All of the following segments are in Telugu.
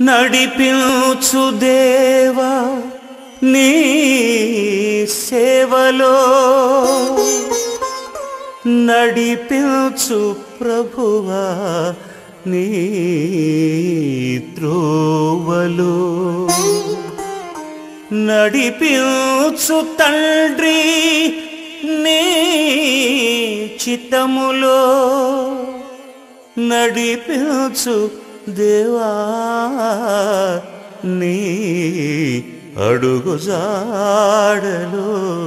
నడిపించు దేవా నీ సేవలో నడిపించు ప్రభువా నీ త్రోవలో నడిపించు తండ్రి నీ చిత్తములో నడిపించు దేవా నీ అడుగు జాడలో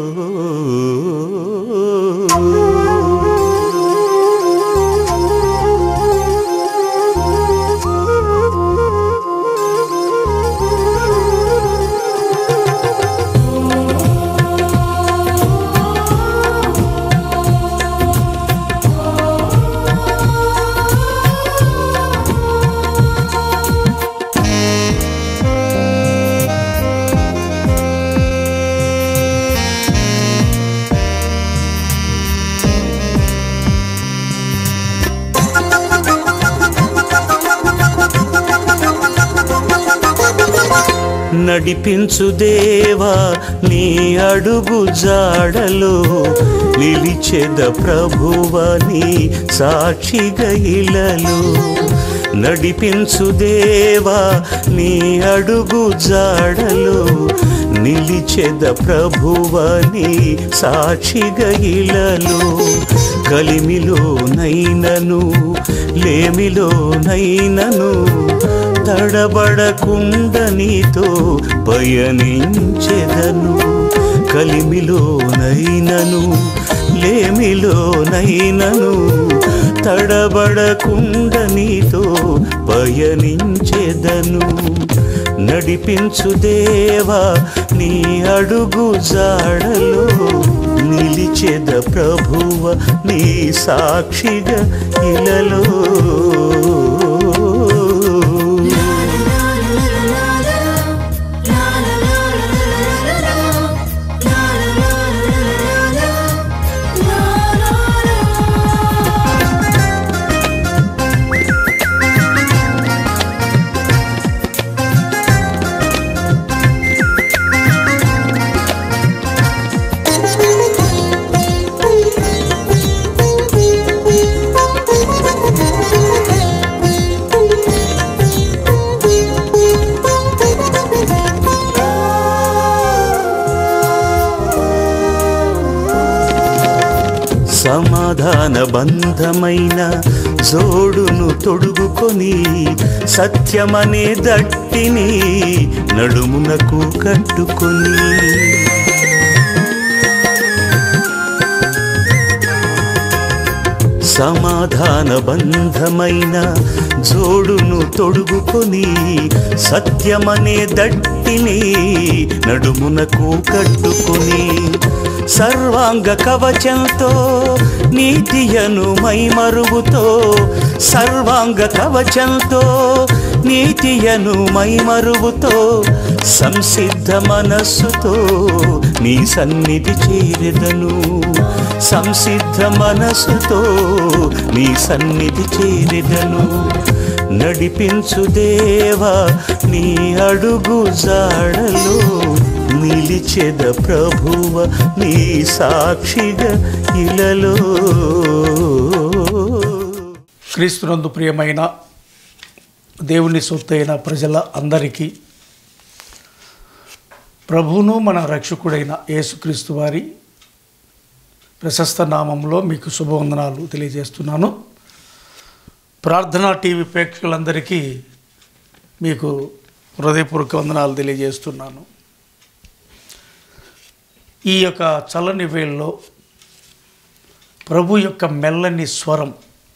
నడిపించు దేవా నీ అడుగు జాడలో నిలిచెద ప్రభువ నీ సాక్షిగా ఇలలో నడిపించు దేవా నీ అడుగు జాడలో నిలిచెద ప్రభువ నీ సాక్షిగా ఇలలో కలిమిలో నైనను లేమిలో నైనను తడబడకుండ నీతో పయనించెదను కలిమిలో నైనను లేమిలో నైనను తడబడకుండ నీతో పయనించెదను నడిపించు దేవా నీ అడుగు జాడలో నిలిచెద ప్రభువ నీ సాక్షిగా ఇలలో సమాధాన బంధమైన జోడును తొడుగుకొని సత్యమనే దట్టిని నడుమునకు కట్టుకొని సమాధాన బంధమైన జోడును తొడుగుకొని సత్యమనే దట్టిని నడుమునకు కట్టుకొని సర్వాంగ కవచంతో నీతియను మైమరుగుతో సర్వాంగ కవచంతో నీతియను మైమరుగుతో సంసిద్ధ మనస్సుతో నీ సన్నిధి చేరెదను సంసిద్ధ మనస్సుతో నీ సన్నిధి చేరెదను నడిపించు దేవా నీ అడుగు జాడలో నిలిచెద ప్రభువ నీ సాక్షిగా ఇలలో క్రీస్తునందు ప్రియమైన దేవుని సొత్తైన ప్రజల అందరికీ ప్రభువును మన రక్షకుడైన యేసుక్రీస్తు వారి ప్రశస్త నామంలో మీకు శుభవందనాలు తెలియజేస్తున్నాను ప్రార్థనా టీవీ ప్రేక్షకులందరికీ మీకు హృదయపూర్వక వందనాలు తెలియజేస్తున్నాను ఈ యొక్క చల్లని వేళ్ళలో ప్రభు యొక్క మెల్లని స్వరం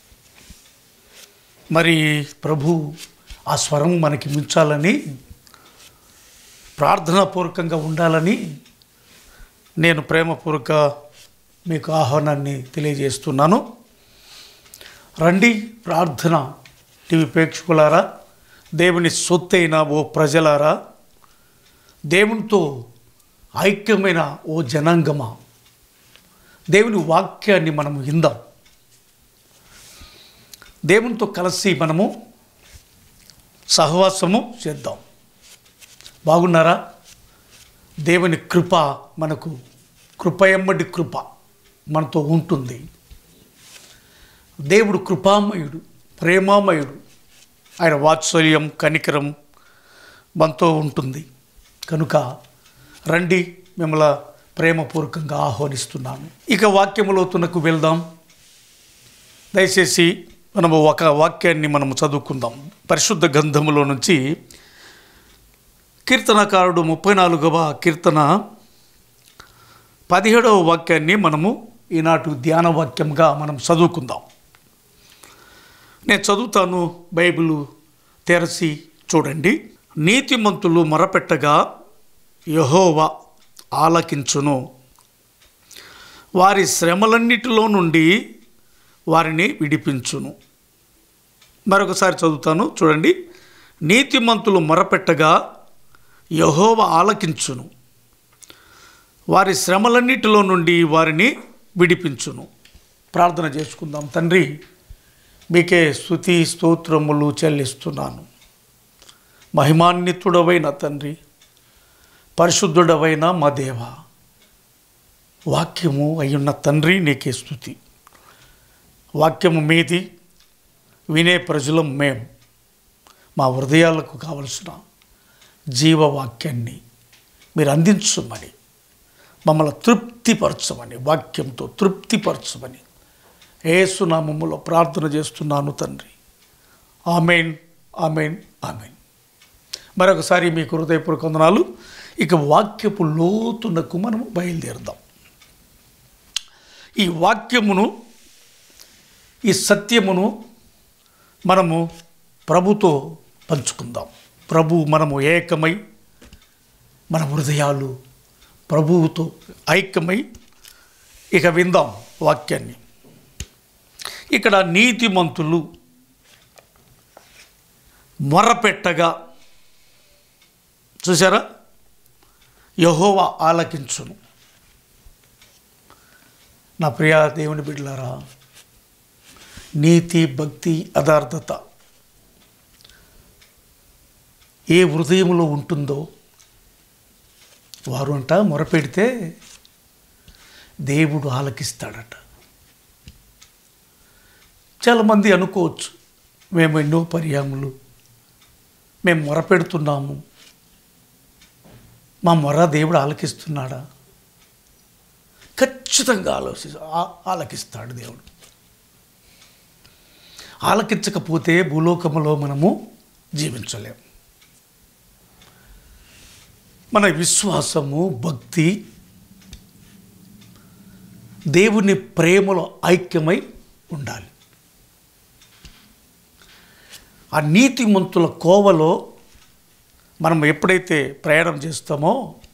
మరి ప్రభు ఆ స్వరం మనకి మించాలని ప్రార్థనాపూర్వకంగా ఉండాలని నేను ప్రేమపూర్వక మీకు ఆహ్వానాన్ని తెలియజేస్తున్నాను రండి ప్రార్థన టీవీ ప్రేక్షకులారా దేవుని సొత్తైన ఓ ప్రజలారా దేవునితో ఐక్యమైన ఓ జనాంగమా దేవుని వాక్యాన్ని మనము ఇందాం దేవునితో కలిసి మనము సహవాసము చేద్దాం బాగున్నారా దేవుని కృప మనకు కృపయమ్మడి కృప మనతో ఉంటుంది దేవుడు కృపామయుడు ప్రేమామయుడు ఆయన వాత్సల్యం కనికరం మనతో ఉంటుంది కనుక రండి మిమ్మల్ని ప్రేమపూర్వకంగా ఆహ్వానిస్తున్నాను ఇక వాక్యములోతునకు వెళ్దాం దయచేసి మనము ఒక వాక్యాన్ని మనము చదువుకుందాం పరిశుద్ధ గంధములో నుంచి కీర్తనకారుడు ముప్పై నాలుగవ కీర్తన పదిహేడవ వాక్యాన్ని మనము ఈనాటి ధ్యాన వాక్యంగా మనం చదువుకుందాం నేను చదువుతాను బైబిల్ తెరచి చూడండి నీతిమంతులు మొరపెట్టగా యహోవా ఆలకించును వారి శ్రమలన్నిటిలో నుండి వారిని విడిపించును మరొకసారి చదువుతాను చూడండి నీతిమంతులు మొరపెట్టగా యహోవ ఆలకించును వారి శ్రమలన్నిటిలో నుండి వారిని విడిపించును ప్రార్థన చేసుకుందాం తండ్రి మీకే స్థుతి స్తోత్రములు చెల్లిస్తున్నాను మహిమాన్వితుడవైన తండ్రి పరిశుద్ధుడవైన మా దేవ వాక్యము అయ్యున్న తండ్రి నీకే స్థుతి వాక్యము మీది వినే ప్రజలం మేం మా హృదయాలకు కావలసిన జీవవాక్యాన్ని మీరు అందించమని మమ్మల్ని తృప్తిపరచమని వాక్యంతో తృప్తిపరచమని ఏసునామములో ప్రార్థన చేస్తున్నాను తండ్రి ఆమెన్ ఆమెన్ ఆమెన్ మరొకసారి మీకు హృదయపూర్వక వందనాలు ఇక వాక్యపు లోతునకు మనము బయలుదేరుదాం ఈ వాక్యమును ఈ సత్యమును మనము ప్రభుతో పంచుకుందాం ప్రభు మనము ఏకమై మన హృదయాలు ప్రభువుతో ఐక్యమై ఇక విందాం వాక్యాన్ని ఇక్కడ నీతిమంతులు మొరపెట్టగా చూసారా యహోవా ఆలకించును నా ప్రియ దేవుని బిడ్డలారా నీతి భక్తి అదార్థత ఏ హృదయంలో ఉంటుందో వారు అంట మొరపెడితే దేవుడు ఆలకిస్తాడట చాలామంది అనుకోవచ్చు మేము ఎన్నో పర్యాములు మేము మొరపెడుతున్నాము మా మొర దేవుడు ఆలకిస్తున్నాడా ఖచ్చితంగా ఆలోచి ఆ- ఆలకిస్తాడు దేవుడు ఆలకించకపోతే భూలోకములో మనము జీవించలేము మన విశ్వాసము భక్తి దేవుని ప్రేమలో ఐక్యమై ఉండాలి ఆ నీతిమంతుల కోవలో మనం ఎప్పుడైతే ప్రయాణం చేస్తామో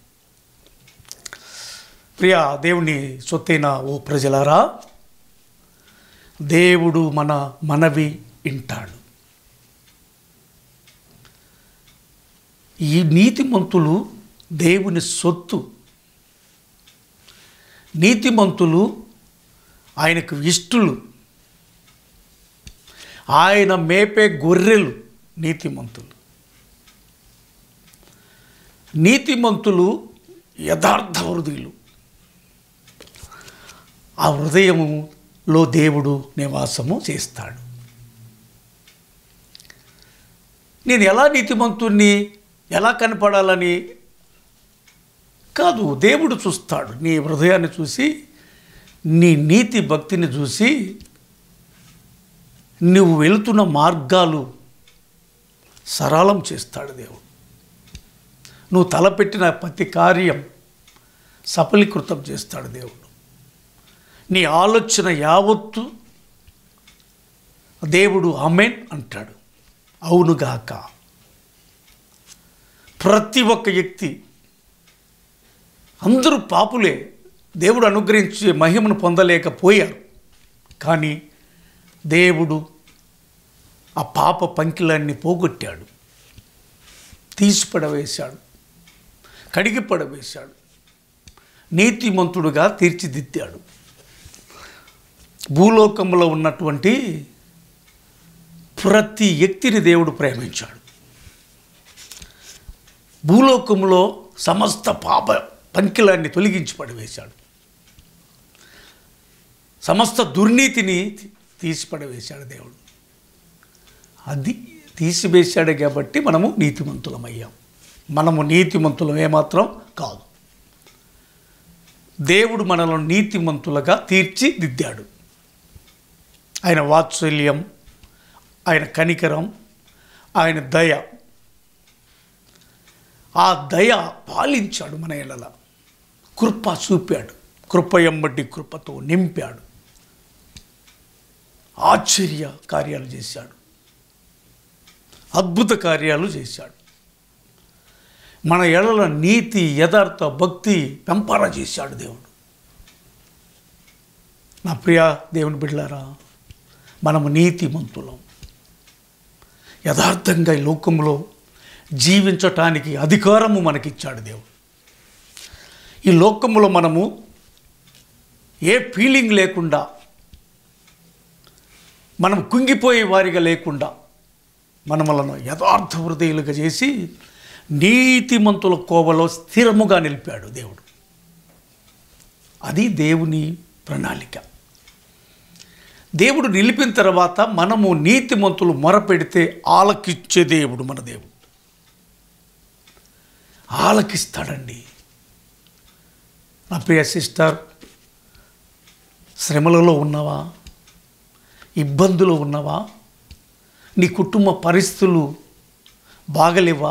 ప్రియ దేవుని సొత్తైన ఓ ప్రజలారా దేవుడు మన మనవి వింటాడు ఈ నీతిమంతులు దేవుని సొత్తు నీతిమంతులు ఆయనకు ఇష్టులు ఆయన మేపే గొర్రెలు నీతిమంతులు నీతిమంతులు యథార్థ హృదయులు ఆ హృదయములో దేవుడు నివాసము చేస్తాడు నేను ఎలా నీతిమంతుణ్ణి ఎలా కనపడాలని కాదు దేవుడు చూస్తాడు నీ హృదయాన్ని చూసి నీ నీతి భక్తిని చూసి నువ్వు వెళుతున్న మార్గాలు సరళం చేస్తాడు దేవుడు నువ్వు తలపెట్టిన ప్రతి కార్యం సఫలీకృతం చేస్తాడు దేవుడు నీ ఆలోచన యావత్తు దేవుడు అమెన్ అంటాడు అవునుగాక ప్రతి ఒక్క వ్యక్తి అందరూ పాపులే దేవుడు అనుగ్రహించే మహిమను పొందలేకపోయారు కానీ దేవుడు ఆ పాప పంకిలాన్ని పోగొట్టాడు తీసి పడవేశాడు కడిగి పడవేశాడు నీతిమంతుడుగా తీర్చిదిద్దాడు భూలోకంలో ఉన్నటువంటి ప్రతి వ్యక్తిని దేవుడు ప్రేమించాడు భూలోకంలో సమస్త పాప పంకిలాన్ని తొలగించి పడివేశాడు సమస్త దుర్నీతిని తీ- తీసి పడవేశాడు దేవుడు అది తీసివేశాడు కాబట్టి మనము నీతిమంతులమయ్యాం మనము నీతిమంతులం ఏమాత్రం కాదు దేవుడు మనలో నీతిమంతులుగా తీర్చిదిద్దాడు ఆయన వాత్సల్యం ఆయన కనికరం ఆయన దయ ఆ దయ పాలించాడు మన ఇళ్ళ కృప చూపాడు కృప ఎంబటి కృపతో నింపాడు ఆశ్చర్య కార్యాలు చేశాడు అద్భుత కార్యాలు చేశాడు మన ఎడల నీతి యథార్థ భక్తి పెంపర చేశాడు దేవుడు నా ప్రియ దేవుని బిడ్డలారా మనము నీతిమంతులం యథార్థంగా ఈ లోకంలో జీవించటానికి అధికారము మనకిచ్చాడు దేవుడు ఈ లోకంలో మనము ఏ ఫీలింగ్ లేకుండా మనం కుంగిపోయే వారిగా లేకుండా మనమలను యథార్థ హృదయులుగా చేసి నీతిమంతుల కోవలో స్థిరముగా నిలిపాడు దేవుడు అది దేవుని ప్రణాళిక దేవుడు నిలిపిన తర్వాత మనము నీతిమంతులు మొరపెడితే ఆలకిచ్చే దేవుడు మన దేవుడు ఆలకిస్తాడండి నా ప్రియ సిస్టర్ శ్రమలలో ఉన్నవా ఇబ్బందులు ఉన్నవా నీ కుటుంబ పరిస్థితులు బాగలేవా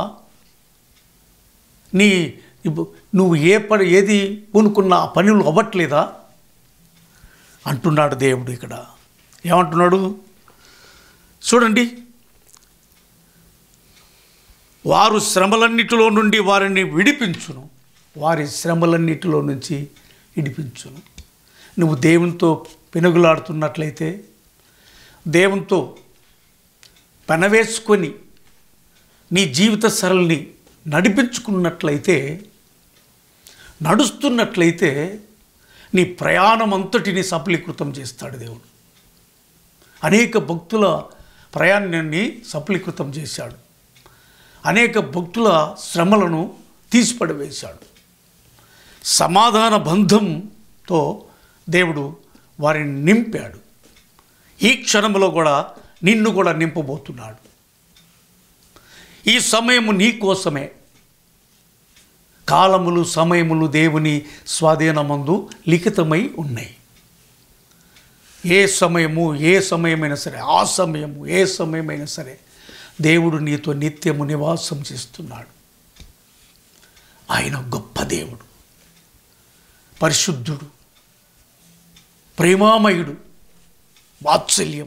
నీ ఇప్పు- నువ్వు ఏ పని ఏది పూనుకున్న ఆ పనులు అవ్వట్లేదా అంటున్నాడు దేవుడు ఇక్కడ ఏమంటున్నాడు చూడండి వారు శ్రమలన్నిటిలో నుండి వారిని విడిపించును వారి శ్రమలన్నిటిలో నుంచి విడిపించును నువ్వు దేవునితో పెనుగులాడుతున్నట్లయితే దేవునితో పెనవేసుకొని నీ జీవిత సరళిని నడిపించుకున్నట్లయితే నడుస్తున్నట్లయితే నీ ప్రయాణం అంతటిని సఫలీకృతం చేస్తాడు దేవుడు అనేక భక్తుల ప్రయాణాన్ని సఫలీకృతం చేశాడు అనేక భక్తుల శ్రమలను తీసిపడవేశాడు సమాధాన బంధంతో దేవుడు వారిని నింపాడు ఈ క్షణంలో కూడా నిన్ను కూడా నింపబోతున్నాడు ఈ సమయము నీ కోసమే కాలములు సమయములు దేవుని స్వాధీనమందు లిఖితమై ఉన్నాయి ఏ సమయము ఏ సమయమైనా సరే ఆ సమయము ఏ సమయమైనా సరే దేవుడు నీతో నిత్యము నివాసం చేస్తున్నాడు ఆయన గొప్ప దేవుడు పరిశుద్ధుడు ప్రేమామయుడు వాత్సల్యం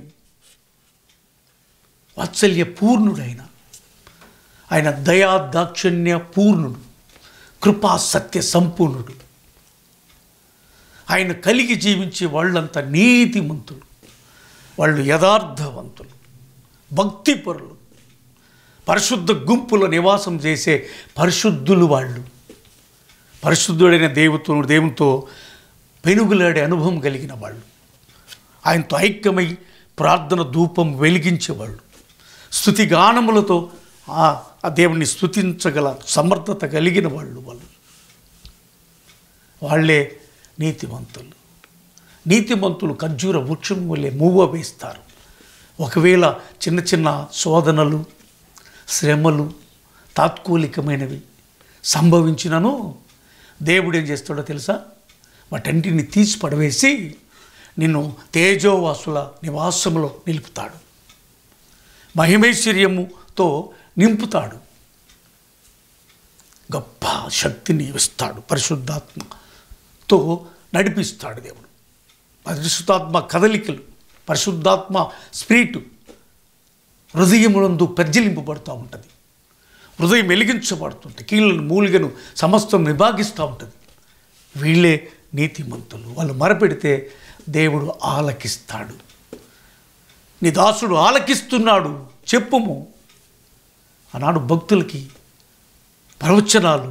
వాత్సల్య పూర్ణుడైన ఆయన దయా దాక్షిణ్య పూర్ణుడు కృపా సత్య సంపూర్ణుడు ఆయన కలిగి జీవించే వాళ్ళంతా నీతిమంతులు వాళ్ళు యథార్థవంతులు భక్తిపరులు పరిశుద్ధ గుంపులో నివాసం చేసే పరిశుద్ధులు వాళ్ళు పరిశుద్ధుడైన దేవుతో దేవునితో పెనుగులాడే అనుభవం కలిగిన వాళ్ళు ఆయనతో ఐక్యమై ప్రార్థన ధూపం వెలిగించేవాళ్ళు స్థుతి గానములతో ఆ ఆ దేవుణ్ణి స్థుతించగల సమర్థత కలిగిన వాళ్ళు వాళ్ళు వాళ్ళే నీతిమంతులు నీతిమంతులు ఖర్జూర వృక్షం వల్లే మూవ వేస్తారు ఒకవేళ చిన్న చిన్న శోధనలు శ్రమలు తాత్కాలికమైనవి సంభవించినను దేవుడు ఏం చేస్తాడో తెలుసా వాటన్నిటిని తీసి పడవేసి నిన్ను తేజోవాసుల నివాసములో నిలుపుతాడు మహిమైశ్వర్యముతో నింపుతాడు గొప్ప శక్తిని ఇస్తాడు పరిశుద్ధాత్మతో నడిపిస్తాడు దేవుడు పరిశుద్ధాత్మ కదలికలు పరిశుద్ధాత్మ స్పిరిట్ హృదయమునందు ప్రజ్వలింపబడుతూ ఉంటుంది హృదయం వెలిగించబడుతుంది కీళ్ళను మూలిగను సమస్తం విభాగిస్తూ ఉంటుంది వీళ్ళే నీతిమంతులు వాళ్ళు మరపెడితే దేవుడు ఆలకిస్తాడు నీ దాసుడు ఆలకిస్తున్నాడు చెప్పుము ఆనాడు భక్తులకి ప్రవచనాలు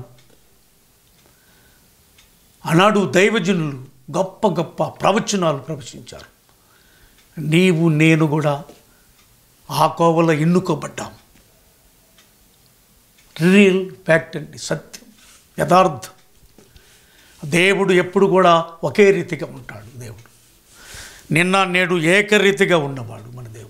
ఆనాడు దైవజనులు గొప్ప గొప్ప ప్రవచనాలు ప్రవచించారు నీవు నేను కూడా ఆ కోవలో ఎన్నుకోబడ్డాం రియల్ ఫ్యాక్ట్ అండి సత్యం యథార్థం దేవుడు ఎప్పుడు కూడా ఒకే రీతిగా ఉంటాడు దేవుడు నిన్న నేడు ఏకరీతిగా ఉన్నవాడు మన దేవుడు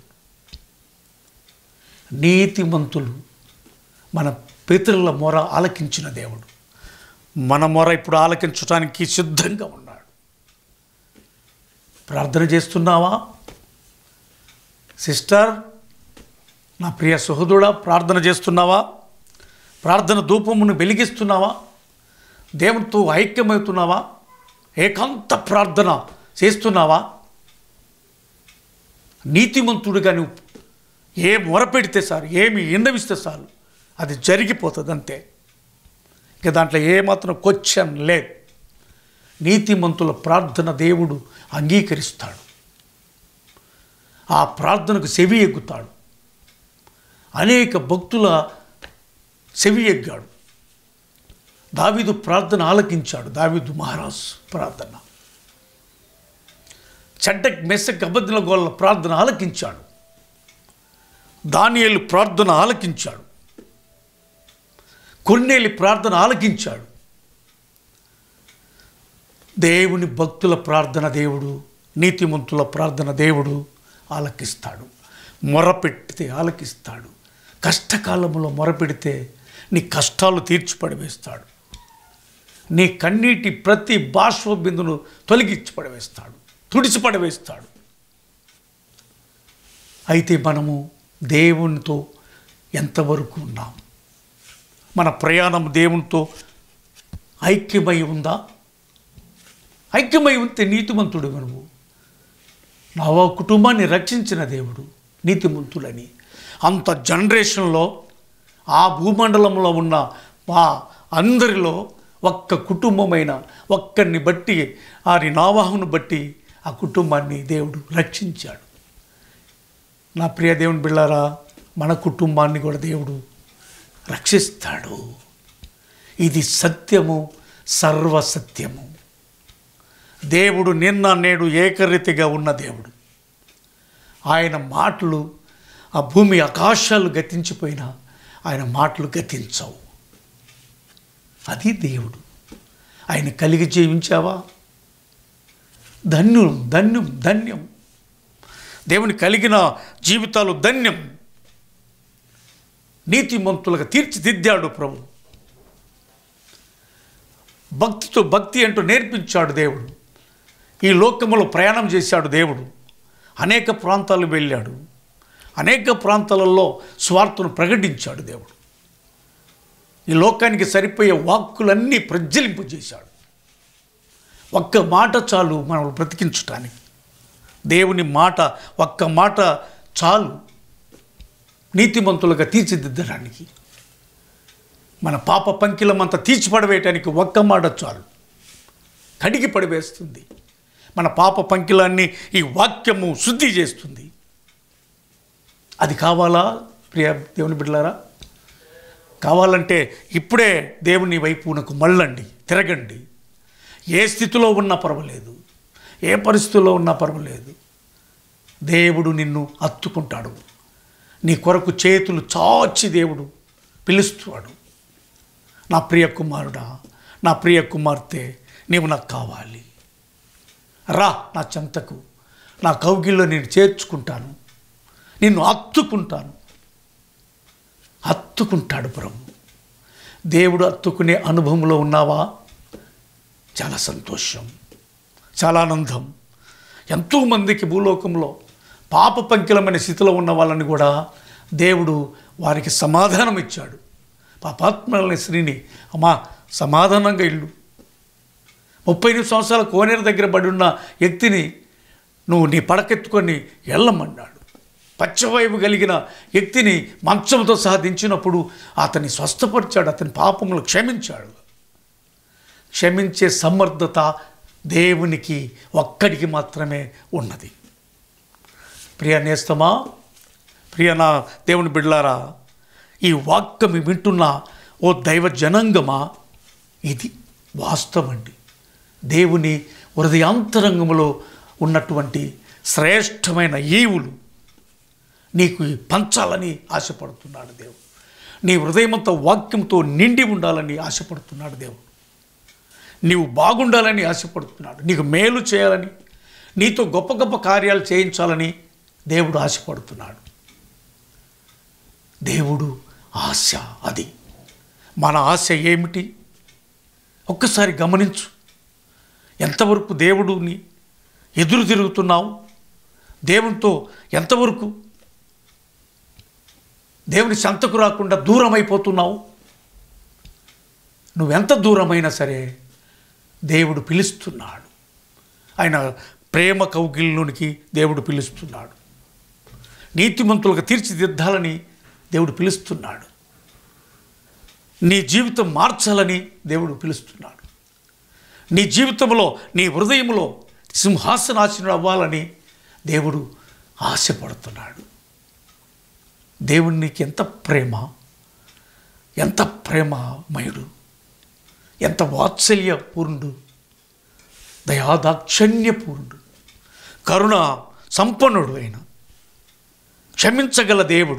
నీతిమంతులు మన పితరుల మొర ఆలకించిన దేవుడు మన మొర ఇప్పుడు ఆలకించడానికి సిద్ధంగా ఉన్నాడు ప్రార్థన చేస్తున్నావా సిస్టర్ నా ప్రియ సహోదరుడా ప్రార్థన చేస్తున్నావా ప్రార్థన ధూపమును వెలిగిస్తున్నావా దేవునితో ఐక్యమవుతున్నావా ఏకాంత ప్రార్థన చేస్తున్నావా నీతిమంతుడిగా నువ్వు ఏ మొరపెడితే సార్ ఏమి విన్నవిస్తే చాలు అది జరిగిపోతుంది అంతే ఇక దాంట్లో ఏమాత్రం క్వశ్చన్ లేదు నీతిమంతుల ప్రార్థన దేవుడు అంగీకరిస్తాడు ఆ ప్రార్థనకు చెవి ఎగ్గుతాడు అనేక భక్తుల చెవి ఎగ్గాడు దావీదు ప్రార్థన ఆలకించాడు దావీదు మహారాజ్ ప్రార్థన చెడ్డక్ మెస్సక్ అబద్ధుల గోళ్ళ ప్రార్థన ఆలకించాడు దానియేలు ప్రార్థన ఆలకించాడు కొన్నేలి ప్రార్థన ఆలకించాడు దేవుని భక్తుల ప్రార్థన దేవుడు నీతిమంతుల ప్రార్థన దేవుడు ఆలకిస్తాడు మొరపెడితే ఆలకిస్తాడు కష్టకాలంలో మొరపెడితే నీ కష్టాలు తీర్చి పడవేస్తాడు నీ కన్నీటి ప్రతి బాష్ప బిందును తొలగించి పడవేస్తాడు తుడిచి పడవేస్తాడు అయితే మనము దేవునితో ఎంతవరకు ఉన్నాం మన ప్రయాణం దేవునితో ఐక్యమై ఉందా ఐక్యమై ఉంటే నీతిమంతుడు నువ్వు నా కుటుంబాన్ని రక్షించిన దేవుడు నీతిమంతులని అంత జనరేషన్లో ఆ భూమండలంలో ఉన్న మా అందరిలో ఒక్క కుటుంబమైన ఒక్కరిని బట్టి ఆరి నావాహును బట్టి ఆ కుటుంబాన్ని దేవుడు రక్షించాడు నా ప్రియ దేవుని బిళ్ళారా మన కుటుంబాన్ని కూడా దేవుడు రక్షిస్తాడు ఇది సత్యము సర్వసత్యము దేవుడు నిన్న నేడు ఏకరీతిగా ఉన్న దేవుడు ఆయన మాటలు ఆ భూమి ఆకాశాలు గతించిపోయినా ఆయన మాటలు గతించవు అది దేవుడు ఆయన కలిగి జీవించావా ధన్యం ధన్యం ధన్యం దేవుని కలిగిన జీవితాలు ధన్యం నీతిమంతులుగా తీర్చిదిద్దాడు ప్రభు భక్తితో భక్తి అంటూ నేర్పించాడు దేవుడు ఈ లోకములో ప్రయాణం చేశాడు దేవుడు అనేక ప్రాంతాలు వెళ్ళాడు అనేక ప్రాంతాలలో స్వార్థను ప్రకటించాడు దేవుడు ఈ లోకానికి సరిపోయే వాక్కులన్నీ ప్రజ్వలింపజేశాడు ఒక్క మాట చాలు మనం బ్రతికించటానికి దేవుని మాట ఒక్క మాట చాలు నీతిమంతులుగా తీర్చిదిద్దడానికి మన పాప పంకిలమంతా తీర్చిపడవేయటానికి ఒక్క మాట చాలు కడిగి పడివేస్తుంది మన పాప పంకిలాన్ని ఈ వాక్యము శుద్ధి చేస్తుంది అది కావాలా ప్రియ దేవుని బిడ్డలారా కావాలంటే ఇప్పుడే దేవుని వైపునకు మళ్ళండి తిరగండి ఏ స్థితిలో ఉన్నా పర్వాలేదు ఏ పరిస్థితుల్లో ఉన్నా పర్వాలేదు దేవుడు నిన్ను హత్తుకుంటాడు నీ కొరకు చేతులు చాచి దేవుడు పిలుస్తాడు నా ప్రియ కుమారుడా నా ప్రియ కుమార్తె నీవు నాకు కావాలి రా నా చెంతకు నా కౌగిల్లో నేను చేర్చుకుంటాను నిన్ను హత్తుకుంటాను హత్తుకుంటాడు ప్రభు దేవుడు హత్తుకునే అనుభవంలో ఉన్నావా చాలా సంతోషం చాలా ఆనందం ఎంతోమందికి భూలోకంలో పాప పంకిలమైన స్థితిలో ఉన్న వాళ్ళని కూడా దేవుడు వారికి సమాధానం ఇచ్చాడు పాపాత్మలని స్త్రీని అమ్మా సమాధానంగా ఇల్లు ముప్పై ఎనిమిది సంవత్సరాల కోనేరు దగ్గర పడి ఉన్న వ్యక్తిని నువ్వు నీ పడకెత్తుకొని వెళ్ళమన్నాడు పచ్చవైపు కలిగిన వ్యక్తిని మంచంతో సహా దించినప్పుడు అతన్ని స్వస్థపరిచాడు అతని పాపములు క్షమించాడు క్షమించే సమర్థత దేవునికి ఒక్కడికి మాత్రమే ఉన్నది ప్రియ నేస్తమా ప్రియ నా దేవుని బిడ్లారా ఈ వాక్యం వింటున్న ఓ దైవ జనాంగమా ఇది వాస్తవండి దేవుని హృదయాంతరంగంలో ఉన్నటువంటి శ్రేష్టమైన ఈవులు నీకు పంచాలని ఆశపడుతున్నాడు దేవుడు నీ హృదయమంతా వాక్యంతో నిండి ఉండాలని ఆశపడుతున్నాడు దేవుడు నీవు బాగుండాలని ఆశపడుతున్నాడు నీకు మేలు చేయాలని నీతో గొప్ప గొప్ప కార్యాలు చేయించాలని దేవుడు ఆశపడుతున్నాడు దేవుడు ఆశ అది మన ఆశ ఏమిటి ఒక్కసారి గమనించు ఎంతవరకు దేవుడిని ఎదురు తిరుగుతున్నావు దేవునితో ఎంతవరకు దేవుని సంతకు రాకుండా దూరం అయిపోతున్నావు నువ్వెంత దూరమైనా సరే దేవుడు పిలుస్తున్నాడు ఆయన ప్రేమ కౌగిల్లోనికి దేవుడు పిలుస్తున్నాడు నీతిమంతులుగా తీర్చిదిద్దాలని దేవుడు పిలుస్తున్నాడు నీ జీవితం మార్చాలని దేవుడు పిలుస్తున్నాడు నీ జీవితంలో నీ హృదయంలో సింహాసనాశనుడు అవ్వాలని దేవుడు ఆశపడుతున్నాడు దేవుడు నీకు ఎంత ప్రేమ ఎంత ప్రేమమయుడు ఎంత వాత్సల్యపూర్ణుడు దయాదాక్షణ్యపూర్ణుడు కరుణ సంపన్నుడు అయిన క్షమించగల దేవుడు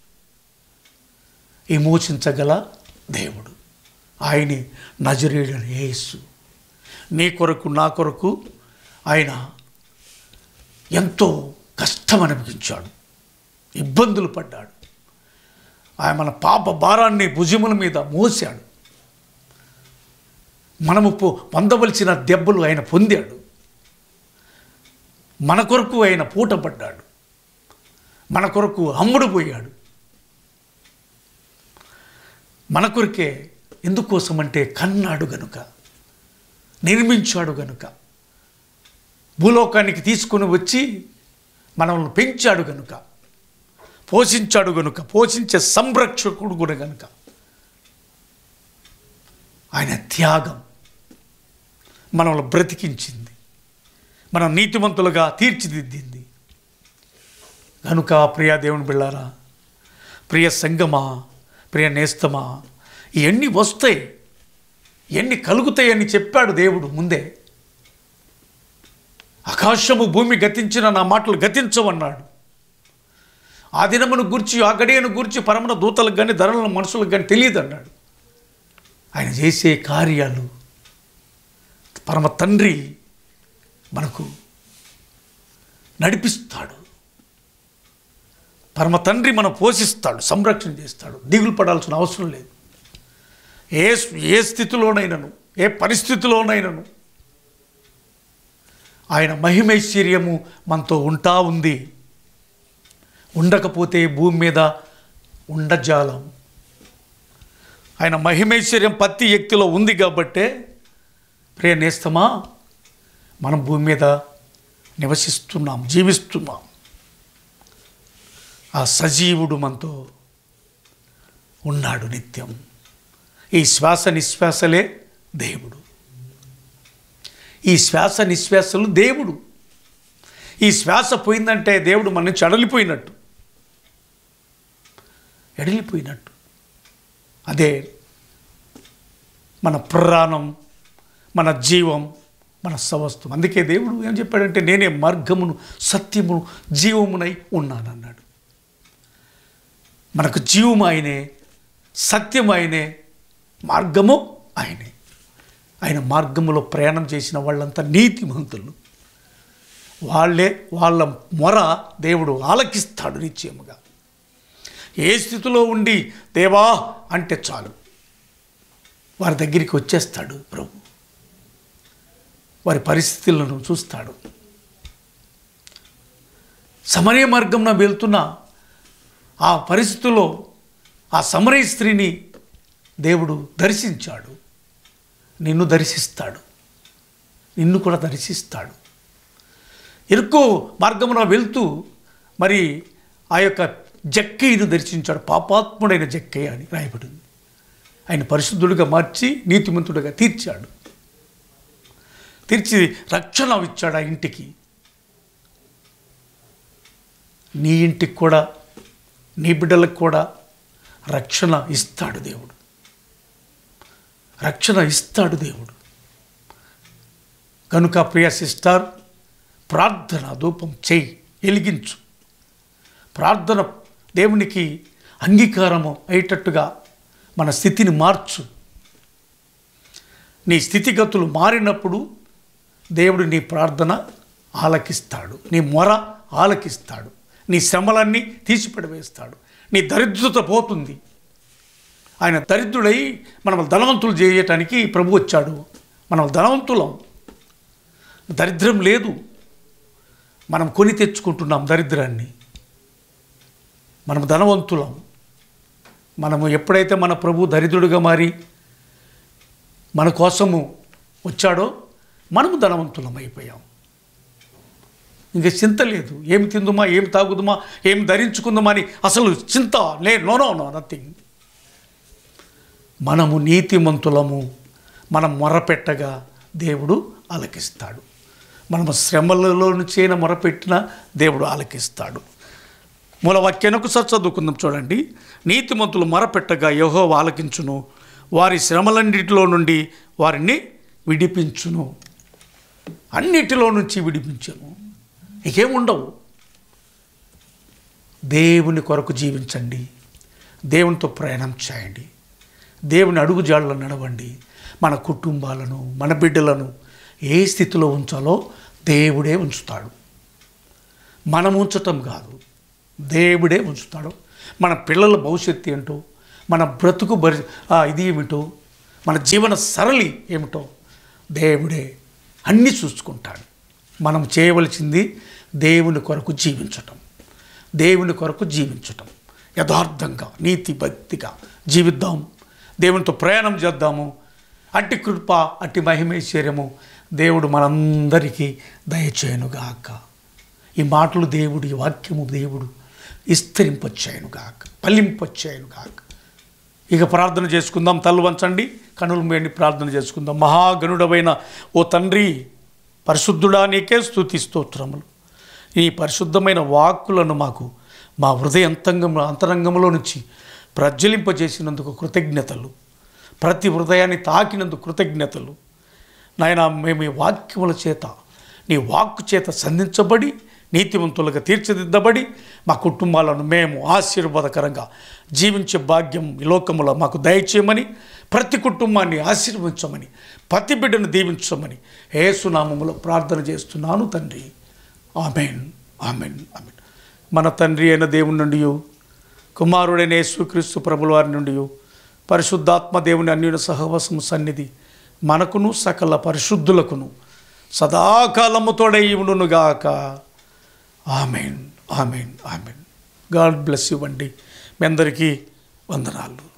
విమోచించగల దేవుడు ఆయనే నజరేయుడని యేసు నీ కొరకు నా కొరకు ఆయన ఎంతో కష్టం అనిపించాడు ఇబ్బందులు పడ్డాడు ఆయన మన పాప భారాన్ని భుజముల మీద మోసాడు మనము పొ- పొందవలసిన దెబ్బలు ఆయన పొందాడు మన కొరకు ఆయన పూటపడ్డాడు మన కొరకు అమ్ముడు పోయాడు మన కొరకే ఎందుకోసమంటే కన్నాడు గనుక నిర్మించాడు గనుక భూలోకానికి తీసుకొని వచ్చి మనల్ని పెంచాడు గనుక పోషించాడు గనుక పోషించే సంరక్షకుడు కూడా గనుక ఆయన త్యాగం మనల్ని బ్రతికించింది మనం నీతిమంతులుగా తీర్చిదిద్దింది కనుక ప్రియ దేవుని బిళ్ళారా ప్రియ సంగమా ప్రియ నేస్తమా ఇవన్నీ వస్తాయి ఎన్ని కలుగుతాయని చెప్పాడు దేవుడు ముందే ఆకాశము భూమి గతించిన నా మాటలు గతించవన్నాడు ఆ దినమును గురించి ఆ గడియను గురించి పరమన దూతలకు కానీ ధరల మనుషులకు కానీ తెలియదు అన్నాడు ఆయన చేసే కార్యాలు పరమ తండ్రి మనకు నడిపిస్తాడు పరమ తండ్రి మనం పోషిస్తాడు సంరక్షణ చేస్తాడు దిగులు పడాల్సిన అవసరం లేదు ఏ ఏ స్థితిలోనైనను ఏ పరిస్థితిలోనైనను ఆయన మహిమైశ్వర్యము మనతో ఉంటా ఉంది ఉండకపోతే భూమి మీద ఉండజాలం ఆయన మహిమైశ్వర్యం ప్రతి వ్యక్తిలో ఉంది కాబట్టే ప్రియ నేస్తమా మనం భూమి మీద నివసిస్తున్నాం జీవిస్తున్నాం ఆ సజీవుడు మనతో ఉన్నాడు నిత్యం ఈ శ్వాస నిశ్వాసలే దేవుడు ఈ శ్వాస నిశ్వాసలు దేవుడు ఈ శ్వాస పోయిందంటే దేవుడు మన నుంచి అడలిపోయినట్టు ఎడలిపోయినట్టు అదే మన ప్రాణం మన జీవం మన సమస్తం అందుకే దేవుడు ఏం చెప్పాడంటే నేనే మార్గమును సత్యమును జీవమునై ఉన్నానన్నాడు మనకు జీవము ఆయనే సత్యం ఆయనే మార్గము ఆయనే ఆయన మార్గములో ప్రయాణం చేసిన వాళ్ళంతా నీతిమంతులు వాళ్ళే వాళ్ళ మొర దేవుడు ఆలకిస్తాడు నిశ్చయముగా ఏ స్థితిలో ఉండి దేవా అంటే చాలు వారి దగ్గరికి వచ్చేస్తాడు ప్రభు వారి పరిస్థితులను చూస్తాడు సమరయ మార్గంన వెళ్తున్న ఆ పరిస్థితుల్లో ఆ సమరయ స్త్రీని దేవుడు దర్శించాడు నిన్ను దర్శిస్తాడు నిన్ను కూడా దర్శిస్తాడు ఇరుకు మార్గమున వెళ్తూ మరి ఆ యొక్క జక్కయ్యను దర్శించాడు పాపాత్ముడైన జక్కయ్య అని రాయబడింది ఆయన పరిశుద్ధుడిగా మార్చి నీతిమంతుడిగా తీర్చాడు తీర్చి రక్షణ ఇచ్చాడు ఆ ఇంటికి నీ ఇంటికి కూడా నీ బిడ్డలకు కూడా రక్షణ ఇస్తాడు దేవుడు రక్షణ ఇస్తాడు దేవుడు కనుక ప్రియ సిస్టర్ ప్రార్థన ధూపం చేయి వెలిగించు ప్రార్థన దేవునికి అంగీకారము అయ్యేటట్టుగా మన స్థితిని మార్చు నీ స్థితిగతులు మారినప్పుడు దేవుడు నీ ప్రార్థన ఆలకిస్తాడు నీ మొర ఆలకిస్తాడు నీ శ్రమలన్నీ తీసిపడివేస్తాడు నీ దరిద్రత పోతుంది ఆయన దరిద్రుడై మనం ధనవంతులు చేయటానికి ప్రభు వచ్చాడు మనం ధనవంతులం దరిద్రం లేదు మనం కొని తెచ్చుకుంటున్నాం దరిద్రాన్ని మనం ధనవంతులం మనము ఎప్పుడైతే మన ప్రభు దరిద్రుడిగా మారి మన కోసము వచ్చాడో మనము ధనవంతులం అయిపోయాం ఇంక చింత లేదు ఏమి తిందుమా ఏమి తాగుదుమా ఏం ధరించుకుందామా అని అసలు చింత లే నో నో నో నథింగ్ మనము నీతిమంతులము మనం మొరపెట్టగా దేవుడు ఆలకిస్తాడు మనము శ్రమలలో నుంచైనా మొరపెట్టినా దేవుడు ఆలకిస్తాడు మూల వాక్యానికి సార్ చదువుకుందాం చూడండి నీతిమంతులు మొరపెట్టగా యహో ఆలకించును వారి శ్రమలన్నిటిలో నుండి వారిని విడిపించును అన్నిటిలో నుంచి విడిపించును ఇకేముండవు దేవుని కొరకు జీవించండి దేవునితో ప్రయాణం చేయండి దేవుని అడుగుజాడలో నడవండి మన కుటుంబాలను మన బిడ్డలను ఏ స్థితిలో ఉంచాలో దేవుడే ఉంచుతాడు మనం ఉంచటం కాదు దేవుడే ఉంచుతాడు మన పిల్లల భవిష్యత్తు ఏంటో మన బ్రతుకు బరి ఆ, ఇది ఏమిటో మన జీవన సరళి ఏమిటో దేవుడే అన్నీ చూసుకుంటాడు మనం చేయవలసింది దేవుని కొరకు జీవించటం దేవుని కొరకు జీవించటం యథార్థంగా నీతి భక్తిగా జీవిద్దాం దేవునితో ప్రయాణం చేద్దాము అట్టి కృప అట్టి మహిమేశ్వర్యము దేవుడు మనందరికీ దయచేయనుగాక ఈ మాటలు దేవుడు ఈ వాక్యము దేవుడు విస్తరింపచ్చాయనుగాక పల్లింపచ్చాయనుగాక ఇక ప్రార్థన చేసుకుందాం తల్లు వంచండి కనులు మేండి ప్రార్థన చేసుకుందాం మహాగణుడమైన ఓ తండ్రి పరిశుద్ధుడా నీకే స్తుతి స్తోత్రములు ఈ పరిశుద్ధమైన వాక్కులను మాకు మా హృదయ అంతరంగం అంతరంగంలో నుంచి ప్రజ్వలింపజేసినందుకు కృతజ్ఞతలు ప్రతి హృదయాన్ని తాకినందుకు కృతజ్ఞతలు నాయన మేము ఈ వాక్యముల చేత నీ వాక్కు చేత సంధించబడి నీతివంతులుగా తీర్చిదిద్దబడి మా కుటుంబాలను మేము ఆశీర్వాదకరంగా జీవించే భాగ్యం ఈ లోకములో మాకు దయచేయమని ప్రతి కుటుంబాన్ని ఆశీర్వదించమని ప్రతి బిడ్డను దీవించమని ఏసునామములో ప్రార్థన చేస్తున్నాను తండ్రి ఆమెన్ ఆమెన్ ఆమెన్ మన తండ్రి అయిన దేవుని నుండి కుమారుడైన యేసుక్రీస్తు ప్రభుల వారి నుండి పరిశుద్ధాత్మ దేవుని అన్యున సహవాసము సన్నిధి మనకును సకల పరిశుద్ధులకును సదాకాలము తోడై ఉండునుగాక amen amen amen God bless you అండి మీ అందరికీ వందనాలు